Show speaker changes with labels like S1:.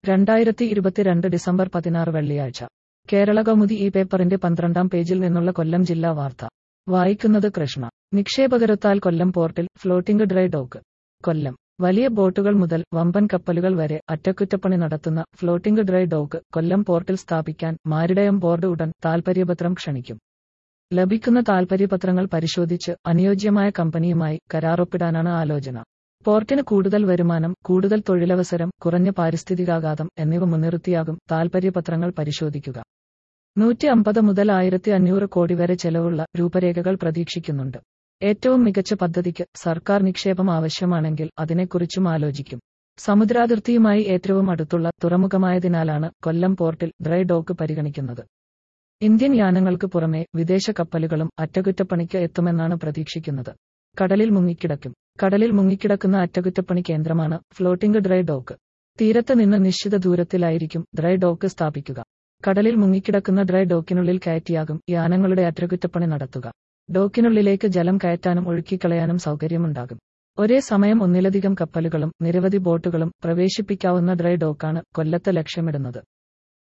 S1: രണ്ടായിരത്തി ഇരുപത്തിരണ്ട് ഡിസംബർ പതിനാറ് വെള്ളിയാഴ്ച കേരള കൗമുദി ഈ പേപ്പറിന്റെ പന്ത്രണ്ടാം പേജിൽ നിന്നുള്ള കൊല്ലം ജില്ലാ വാർത്ത വായിക്കുന്നത് കൃഷ്ണ നിക്ഷേപകരുത്താൽ കൊല്ലം പോർട്ടിൽ ഫ്ലോട്ടിംഗ് ഡ്രൈ ഡോക്ക് കൊല്ലം വലിയ ബോട്ടുകൾ മുതൽ വമ്പൻ കപ്പലുകൾ വരെ അറ്റകുറ്റപ്പണി നടത്തുന്ന ഫ്ലോട്ടിംഗ് ഡ്രൈ ഡോക്ക് കൊല്ലം പോർട്ടിൽ സ്ഥാപിക്കാൻ മാരിടയം ബോർഡ് ഉടൻ താൽപര്യപത്രം ക്ഷണിക്കും ലഭിക്കുന്ന താൽപര്യപത്രങ്ങൾ പരിശോധിച്ച് അനുയോജ്യമായ കമ്പനിയുമായി കരാറൊപ്പിടാനാണ് ആലോചന പോർട്ടിന് കൂടുതൽ വരുമാനം കൂടുതൽ തൊഴിലവസരം കുറഞ്ഞ പാരിസ്ഥിതികാഘാതം എന്നിവ മുൻനിർത്തിയാകും താൽപര്യപത്രങ്ങൾ പരിശോധിക്കുക നൂറ്റി അമ്പത് മുതൽ ആയിരത്തി അഞ്ഞൂറ് കോടി വരെ ചെലവുള്ള രൂപരേഖകൾ പ്രതീക്ഷിക്കുന്നുണ്ട് ഏറ്റവും മികച്ച പദ്ധതിക്ക് സർക്കാർ നിക്ഷേപം ആവശ്യമാണെങ്കിൽ അതിനെക്കുറിച്ചും ആലോചിക്കും സമുദ്രാതിർത്തിയുമായി ഏറ്റവും അടുത്തുള്ള തുറമുഖമായതിനാലാണ് കൊല്ലം പോർട്ടിൽ ഡ്രൈ ഡോക്ക് പരിഗണിക്കുന്നത് ഇന്ത്യൻ യാനങ്ങൾക്ക് പുറമെ വിദേശ കപ്പലുകളും അറ്റകുറ്റപ്പണിക്ക് എത്തുമെന്നാണ് പ്രതീക്ഷിക്കുന്നത് കടലിൽ മുങ്ങിക്കിടക്കും കടലിൽ മുങ്ങിക്കിടക്കുന്ന അറ്റകുറ്റപ്പണി കേന്ദ്രമാണ് ഫ്ലോട്ടിംഗ് ഡ്രൈ ഡോക്ക് തീരത്ത് നിന്ന് നിശ്ചിത ദൂരത്തിലായിരിക്കും ഡ്രൈ ഡോക്ക് സ്ഥാപിക്കുക കടലിൽ മുങ്ങിക്കിടക്കുന്ന ഡ്രൈ ഡോക്കിനുള്ളിൽ കയറ്റിയാകും യാനങ്ങളുടെ അറ്റകുറ്റപ്പണി നടത്തുക ഡോക്കിനുള്ളിലേക്ക് ജലം കയറ്റാനും ഒഴുക്കിക്കളയാനും സൗകര്യമുണ്ടാകും ഒരേ സമയം ഒന്നിലധികം കപ്പലുകളും നിരവധി ബോട്ടുകളും പ്രവേശിപ്പിക്കാവുന്ന ഡ്രൈ ഡോക്കാണ് കൊല്ലത്ത് ലക്ഷ്യമിടുന്നത്